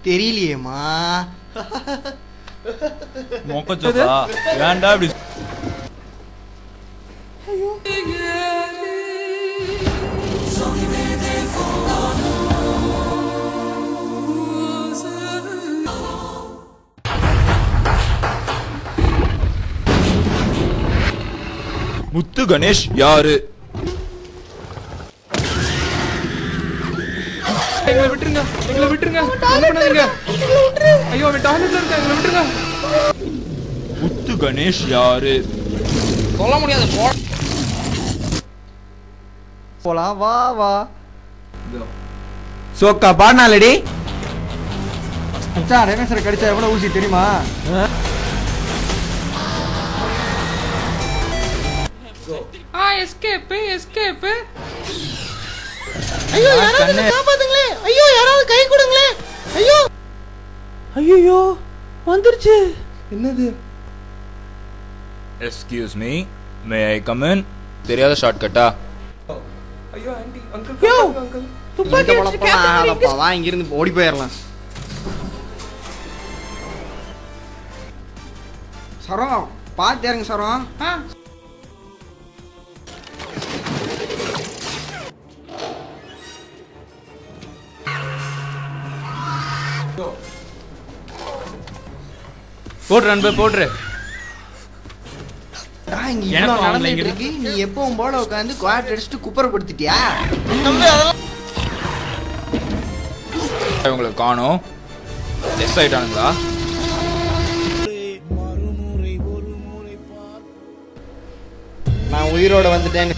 தெரியலையேம்மா மொக்கச்சோக்கா ஏன்டா இப்படி முத்து கணேஷ் யாரு எங்களை விட்டுருங்க எங்களை விட்டுருங்க ஒண்ணும் பண்ணாதீங்க ஐயோ அவன் டாய்லெட்ல இருக்கா எங்களை விட்டுருங்க முத்து கணேஷ் யாரு சொல்ல முடியாது போ போலாம் வா வா சோக்கா பாடினாலடி மச்சான் ரமேஸ்வர கடிச்சா எவ்வளவு ஊசி தெரியுமா ஆ எஸ்கேப் எஸ்கேப் ஐயோ யாராவது காப்பாத்துங்களே ஐயோ யாராவது கை கொடுங்களே ஐயோ ஐயோ வந்துருச்சு என்னது excuse me may I come in தெரியாத ஷார்ட்கட்டா ஐயோ ஆண்டி அங்கிள் அங்கிள் இந்த பழப்பெல்லாம் ஆளப்பா வா இங்க இருந்து ஓடி போயிடலாம் சரம் பார்த்து இறங்க சரம் போட்ரு அன்பு போட்ரு டா, இங்க எனக்கு இவ்வளவு ஆம்பளை நடந்துட்டு இங்க இருக்கு நீ எப்பவும் போல உட்காந்து குவாட் அடிச்சுட்டு குப்பரப்படுத்திட்டியா இவங்களை காணோம் எஸ் ஆயிட்டானுங்களா நான் உயிரோட வந்துட்டேன்னு